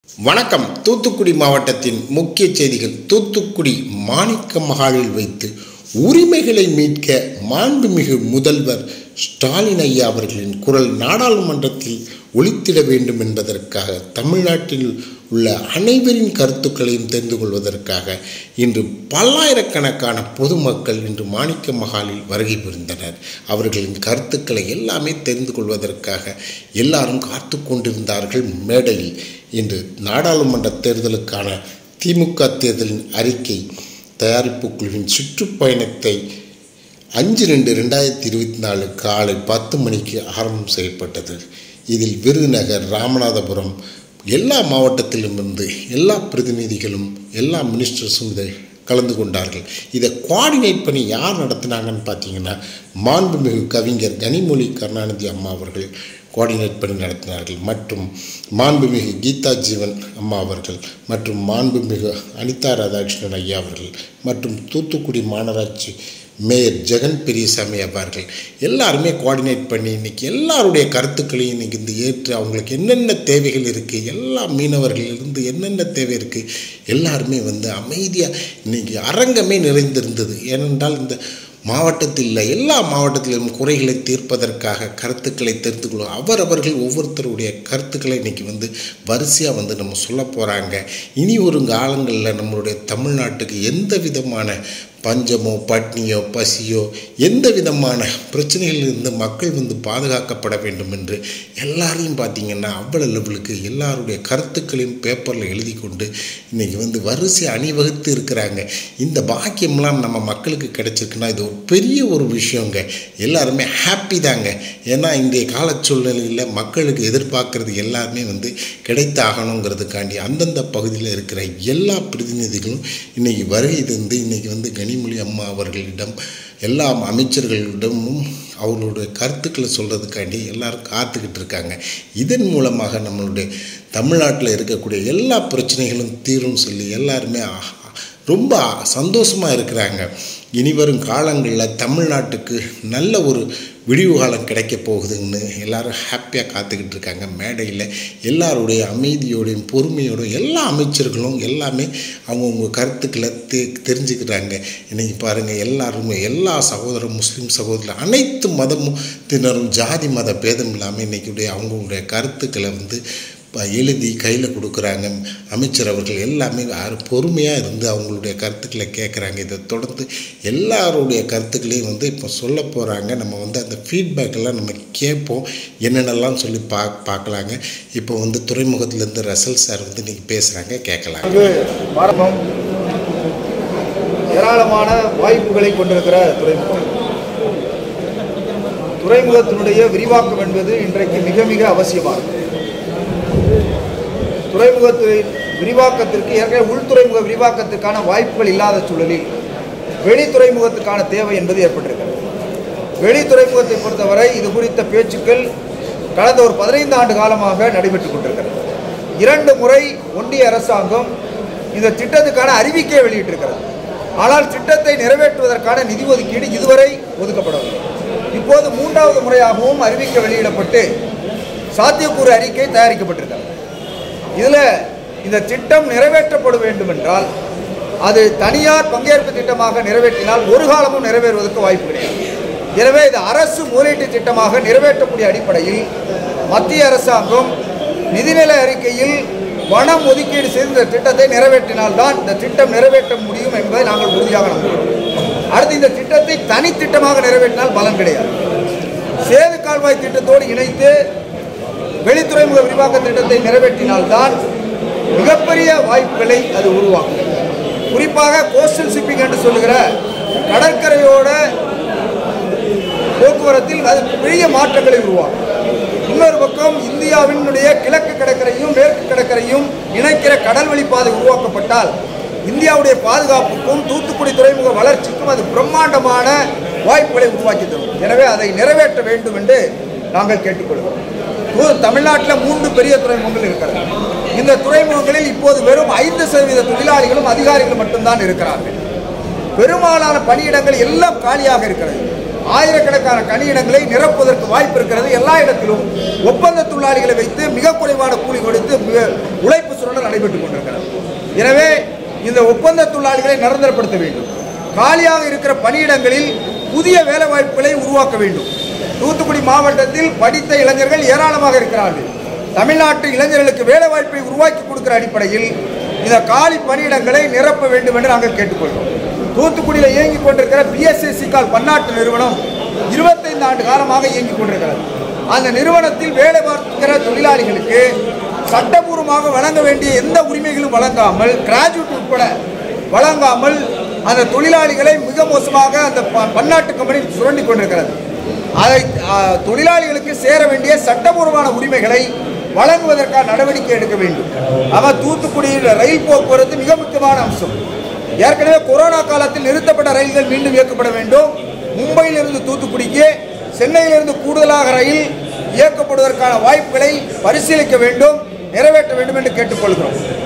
வணக்கம் தூத்துக்குடி மாவட்டத்தின் முக்கிய செய்திகள் தூத்துக்குடி மாணிக்க மகாலில் வைத்து உரிமைகளை மீட்க மாண்புமிகு முதல்வர் ஸ்டாலின் ஐயா அவர்களின் குரல் நாடாளுமன்றத்தில் ஒலித்திட வேண்டும் என்பதற்காக தமிழ்நாட்டில் உள்ள அனைவரின் கருத்துக்களையும் தெரிந்து கொள்வதற்காக இன்று பல்லாயிரக்கணக்கான பொதுமக்கள் இன்று மாணிக்க மகாலில் வருகை புரிந்தனர் அவர்களின் கருத்துக்களை எல்லாமே தெரிந்து கொள்வதற்காக எல்லாரும் காத்து கொண்டிருந்தார்கள் மேடையில் இன்று நாடாளுமன்ற தேர்தலுக்கான திமுக தேர்தலின் அறிக்கை தயாரிப்பு குழுவின் சுற்றுப்பயணத்தை அஞ்சு ரெண்டு ரெண்டாயிரத்தி இருபத்தி நாலு காலை பத்து மணிக்கு ஆரம்பம் செய்யப்பட்டது இதில் விருதுநகர் ராமநாதபுரம் எல்லா மாவட்டத்திலும் இருந்து எல்லா பிரதிநிதிகளும் எல்லா மினிஸ்டர்ஸும் இதை கலந்து கொண்டார்கள் இதை கோஆர்டினேட் பண்ணி யார் நடத்தினாங்கன்னு பார்த்தீங்கன்னா மாண்புமிகு கவிஞர் கனிமொழி கருணாநிதி அம்மா அவர்கள் கோஆர்டினேட் பண்ணி நடத்தினார்கள் மற்றும் மாண்புமிகு கீதா ஜீவன் அம்மா அவர்கள் மற்றும் மாண்புமிகு அனிதா ராதாகிருஷ்ணன் ஐயா அவர்கள் மற்றும் தூத்துக்குடி மாநகராட்சி மேயர் ஜெகன் பெரியசாமி அவர்கள் எல்லாருமே கோஆர்டினேட் பண்ணி இன்றைக்கி எல்லாருடைய கருத்துக்களையும் இன்றைக்கி இந்த ஏற்று அவங்களுக்கு என்னென்ன தேவைகள் இருக்குது எல்லா மீனவர்களிலிருந்து என்னென்ன தேவை இருக்குது எல்லாருமே வந்து அமைதியாக இன்றைக்கி அரங்கமே நிறைந்திருந்தது ஏனென்றால் இந்த மாவட்டத்தில் இல்லை எல்லா மாவட்டத்திலும் குறைகளை தீர்ப்பதற்காக கருத்துக்களை தெரிந்து கொள்ளும் அவரவர்கள் ஒவ்வொருத்தருடைய கருத்துக்களை இன்றைக்கி வந்து வரிசையாக வந்து நம்ம சொல்ல போகிறாங்க இனி ஒரு காலங்களில் நம்மளுடைய தமிழ்நாட்டுக்கு எந்த விதமான பஞ்சமோ பட்னியோ பசியோ எந்த விதமான பிரச்சனைகளிலிருந்து மக்கள் வந்து பாதுகாக்கப்பட வேண்டும் என்று எல்லாரையும் பார்த்திங்கன்னா அவ்வளோ லெவலுக்கு எல்லாருடைய கருத்துக்களையும் பேப்பரில் எழுதி கொண்டு இன்றைக்கி வந்து வரிசை அணிவகுத்து இருக்கிறாங்க இந்த பாக்கியம்லாம் நம்ம மக்களுக்கு கிடைச்சிருக்குன்னா இது ஒரு பெரிய ஒரு விஷயங்க எல்லாருமே ஹாப்பி தாங்க ஏன்னா இன்றைய கால சூழ்நிலையில் மக்களுக்கு எதிர்பார்க்குறது எல்லாருமே வந்து கிடைத்தாகணுங்கிறதுக்காண்டி அந்தந்த பகுதியில் இருக்கிற எல்லா பிரதிநிதிகளும் இன்றைக்கி வருகை தந்து இன்றைக்கி வந்து கனிமொழி அம்மா அவர்களிடம் எல்லா அமைச்சர்களிடமும் அவர்களுடைய கருத்துக்களை சொல்கிறதுக்காண்டி எல்லாரும் காத்துக்கிட்டு இருக்காங்க இதன் மூலமாக நம்மளுடைய தமிழ்நாட்டில் இருக்கக்கூடிய எல்லா பிரச்சனைகளும் தீரும் சொல்லி எல்லாருமே ரொம்ப சந்தோஷமாக இருக்கிறாங்க இனி வரும் காலங்களில் தமிழ்நாட்டுக்கு நல்ல ஒரு விடிவு காலம் கிடைக்க போகுதுன்னு எல்லாரும் ஹாப்பியாக காத்துக்கிட்டு இருக்காங்க மேடையில் எல்லாருடைய அமைதியோடையும் பொறுமையோடும் எல்லா அமைச்சர்களும் எல்லாமே அவங்கவுங்க கருத்துக்களை தெ தெரிஞ்சுக்கிறாங்க இன்றைக்கி பாருங்கள் எல்லாருமே எல்லா சகோதரம் முஸ்லீம் சகோதரர் அனைத்து மதமும் தினரும் ஜாதி மத பேதம் இல்லாமல் இன்றைக்கிடைய அவங்களுடைய கருத்துக்களை வந்து எழுதி கையில் கொடுக்குறாங்க அமைச்சர் அவர்கள் எல்லாமே பொறுமையாக இருந்து அவங்களுடைய கருத்துக்களை கேட்குறாங்க இதை தொடர்ந்து எல்லாருடைய கருத்துக்களையும் வந்து இப்போ சொல்ல போகிறாங்க நம்ம வந்து அந்த ஃபீட்பேக்கெல்லாம் நம்ம கேட்போம் என்னென்னலாம் சொல்லி பா பார்க்கலாங்க இப்போ வந்து துறைமுகத்துலேருந்து ரசல் சார் வந்து இன்றைக்கி பேசுகிறாங்க கேட்கலாம் இது பாரதம் ஏராளமான வாய்ப்புகளை கொண்டிருக்கிற துறைமுகம் துறைமுகத்தினுடைய விரிவாக்கம் என்பது இன்றைக்கு மிக மிக அவசியமாகும் துறைமுகத்தின் விரிவாக்கத்திற்கு ஏற்கனவே உள்துறைமுக விரிவாக்கத்திற்கான வாய்ப்புகள் இல்லாத சூழலில் வெளி துறைமுகத்துக்கான தேவை என்பது ஏற்பட்டிருக்கிறது வெளி துறைமுகத்தை பொறுத்தவரை இது குறித்த பேச்சுக்கள் கடந்த ஒரு பதினைந்து ஆண்டு காலமாக நடைபெற்றுக் கொண்டிருக்கிறது இரண்டு முறை ஒன்றிய அரசாங்கம் இந்த திட்டத்துக்கான அறிவிக்கையை வெளியிட்டிருக்கிறது ஆனால் திட்டத்தை நிறைவேற்றுவதற்கான நிதி ஒதுக்கீடு இதுவரை ஒதுக்கப்படவில்லை இப்போது மூன்றாவது முறையாகவும் அறிவிக்கை வெளியிடப்பட்டு சாத்தியக்கூறு அறிக்கை தயாரிக்கப்பட்டிருக்கிறது இதில் இந்த திட்டம் நிறைவேற்றப்பட வேண்டும் என்றால் அது தனியார் பங்கேற்பு திட்டமாக நிறைவேற்றினால் ஒரு காலமும் நிறைவேறுவதற்கு வாய்ப்பு கிடையாது எனவே இது அரசு முதலீட்டு திட்டமாக நிறைவேற்றக்கூடிய அடிப்படையில் மத்திய அரசாங்கம் நிதிநிலை அறிக்கையில் பணம் ஒதுக்கீடு செய்து இந்த திட்டத்தை நிறைவேற்றினால்தான் இந்த திட்டம் நிறைவேற்ற முடியும் என்பதை நாங்கள் உறுதியாக நம்புகிறோம் அடுத்து இந்த திட்டத்தை தனித்திட்டமாக நிறைவேற்றினால் பலன் கிடையாது சேது கால்வாய் திட்டத்தோடு இணைத்து வெளித்துறைமுக விரிவாக்க திட்டத்தை நிறைவேற்றினால்தான் மிகப்பெரிய வாய்ப்புகளை அது உருவாக்கும் குறிப்பாக கோஸ்டல் ஷிப்பிங் என்று சொல்லுகிற கடற்கரையோட போக்குவரத்தில் அது பெரிய மாற்றங்களை உருவாக்கும் இன்னொரு பக்கம் இந்தியாவினுடைய கிழக்கு கடற்கரையும் மேற்கு கடற்கரையும் இணைக்கிற கடல் வழிப்பாதை உருவாக்கப்பட்டால் இந்தியாவுடைய பாதுகாப்புக்கும் தூத்துக்குடி துறைமுக வளர்ச்சிக்கும் அது பிரம்மாண்டமான வாய்ப்புகளை உருவாக்கி தரும் எனவே அதை நிறைவேற்ற வேண்டும் என்று நாங்கள் கேட்டுக்கொள்கிறோம் தமிழ்நாட்டில் மூன்று பெரிய துறைமுகங்கள் இருக்கிறது இந்த துறைமுகங்களில் இப்போது வெறும் ஐந்து சதவீத தொழிலாளிகளும் அதிகாரிகளும் மட்டும்தான் இருக்கிறார்கள் பெரும்பாலான பணியிடங்கள் எல்லாம் காலியாக இருக்கிறது ஆயிரக்கணக்கான கனியிடங்களை நிரப்புவதற்கு வாய்ப்பு இருக்கிறது எல்லா இடத்திலும் ஒப்பந்த தொழிலாளிகளை வைத்து மிக குறைவான கூலி கொடுத்து மிக உழைப்பு சுரண்டல் நடைபெற்றுக் கொண்டிருக்கிறது எனவே இந்த ஒப்பந்த தொழிலாளிகளை நிரந்தரப்படுத்த வேண்டும் காலியாக இருக்கிற பணியிடங்களில் புதிய வேலை வாய்ப்புகளை உருவாக்க வேண்டும் தூத்துக்குடி மாவட்டத்தில் படித்த இளைஞர்கள் ஏராளமாக இருக்கிறார்கள் தமிழ்நாட்டு இளைஞர்களுக்கு வேலை வாய்ப்பை உருவாக்கி கொடுக்கிற அடிப்படையில் இந்த காலி பணியிடங்களை நிரப்ப வேண்டும் என்று நாங்கள் கேட்டுக்கொள்கிறோம் தூத்துக்குடியில் இயங்கிக் கொண்டிருக்கிற பிஎஸ்எஸ்சி கால் பன்னாட்டு நிறுவனம் இருபத்தைந்து ஆண்டு காலமாக இயங்கிக் கொண்டிருக்கிறது அந்த நிறுவனத்தில் வேலை பார்க்கிற தொழிலாளிகளுக்கு சட்டபூர்வமாக வழங்க வேண்டிய எந்த உரிமைகளும் வழங்காமல் கிராஜுவேட் உட்பட வழங்காமல் அந்த தொழிலாளிகளை மிக மோசமாக அந்த ப- பன்னாட்டு கம்பெனி சுரண்டி கொண்டிருக்கிறது அதை ஆ, தொழிலாளிகளுக்கு சேர வேண்டிய சட்டபூர்வமான உரிமைகளை வழங்குவதற்கான நடவடிக்கை எடுக்க வேண்டும் ஆக தூத்துக்குடியில் ரயில் போக்குவரத்து மிக முக்கியமான அம்சம் ஏற்கனவே கொரோனா காலத்தில் நிறுத்தப்பட்ட ரயில்கள் மீண்டும் இயக்கப்பட வேண்டும் மும்பையிலிருந்து தூத்துக்குடிக்கு சென்னையிலிருந்து கூடுதலாக ரயில் இயக்கப்படுவதற்கான வாய்ப்புகளை பரிசீலிக்க வேண்டும் நிறைவேற்ற வேண்டும் என்று கேட்டுக்கொள்கிறோம்